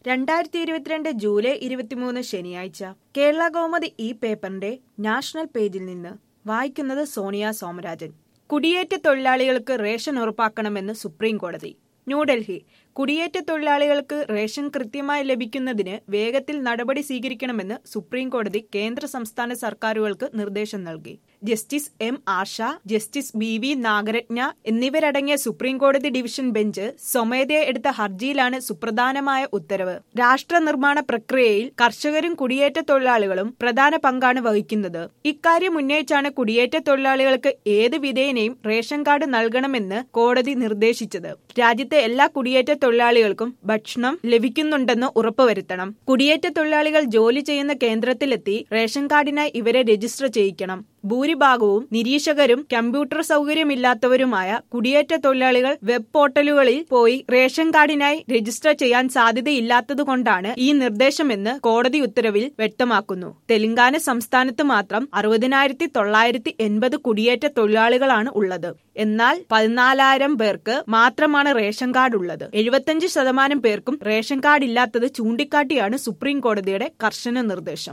രണ്ടായിരത്തി ഇരുപത്തിരണ്ട് ജൂലൈ ഇരുപത്തിമൂന്ന് ശനിയാഴ്ച കേരള കൗമുദി ഈ പേപ്പറിന്റെ നാഷണൽ പേജിൽ നിന്ന് വായിക്കുന്നത് സോണിയ സോമരാജൻ കുടിയേറ്റ തൊഴിലാളികൾക്ക് റേഷൻ ഉറപ്പാക്കണമെന്ന് സുപ്രീം കോടതി ന്യൂഡൽഹി കുടിയേറ്റ തൊഴിലാളികൾക്ക് റേഷൻ കൃത്യമായി ലഭിക്കുന്നതിന് വേഗത്തിൽ നടപടി സ്വീകരിക്കണമെന്ന് സുപ്രീം കോടതി കേന്ദ്ര സംസ്ഥാന സർക്കാരുകൾക്ക് നിർദ്ദേശം നൽകി justice M Asha justice B V Nagarathna എന്നിവരടങ്ങിയ സുപ്രീം കോടതി ഡിവിഷൻ ബെഞ്ച് സ്വമേധയ എടുത്ത ഹർജിയിലാണ് സുപ്രധാനമായ ഉത്തരവ് രാഷ്ട്ര നിർമ്മാണ പ്രക്രിയയിൽ കർഷകരും കുടിയേറ്റ തൊഴിലാളികളും പ്രധാന പങ്കാണ് വഹിക്കുന്നത് ഇക്കാര്യം ഉന്നയിച്ചാണ് കുടിയേറ്റ തൊഴിലാളികൾക്ക് ഏത് വിധേയനെയും റേഷൻ കാർഡ് നൽകണമെന്ന് കോടതി നിർദ്ദേശിച്ചത് രാജ്യത്തെ എല്ലാ കുടിയേറ്റ തൊഴിലാളികൾക്കും ഭക്ഷണം ലഭിക്കുന്നുണ്ടെന്ന് ഉറപ്പുവരുത്തണം കുടിയേറ്റ തൊഴിലാളികൾ ജോലി ചെയ്യുന്ന കേന്ദ്രത്തിലെത്തി റേഷൻ കാർഡിനായി ഇവരെ രജിസ്റ്റർ ചെയ്യിക്കണം ഭൂരിഭാഗവും നിരീക്ഷകരും കമ്പ്യൂട്ടർ സൗകര്യമില്ലാത്തവരുമായ കുടിയേറ്റ തൊഴിലാളികൾ വെബ് പോർട്ടലുകളിൽ പോയി റേഷൻ കാർഡിനായി രജിസ്റ്റർ ചെയ്യാൻ സാധ്യതയില്ലാത്തതുകൊണ്ടാണ് ഈ നിർദ്ദേശമെന്ന് കോടതി ഉത്തരവിൽ വ്യക്തമാക്കുന്നു തെലങ്കാന സംസ്ഥാനത്ത് മാത്രം അറുപതിനായിരത്തി തൊള്ളായിരത്തി എൺപത് കുടിയേറ്റ തൊഴിലാളികളാണ് ഉള്ളത് എന്നാൽ പതിനാലായിരം പേർക്ക് മാത്രമാണ് റേഷൻ കാർഡ് ഉള്ളത് എഴുപത്തിയഞ്ച് ശതമാനം പേർക്കും റേഷൻ കാർഡ് ഇല്ലാത്തത് ചൂണ്ടിക്കാട്ടിയാണ് സുപ്രീം കോടതിയുടെ കർശന നിർദ്ദേശം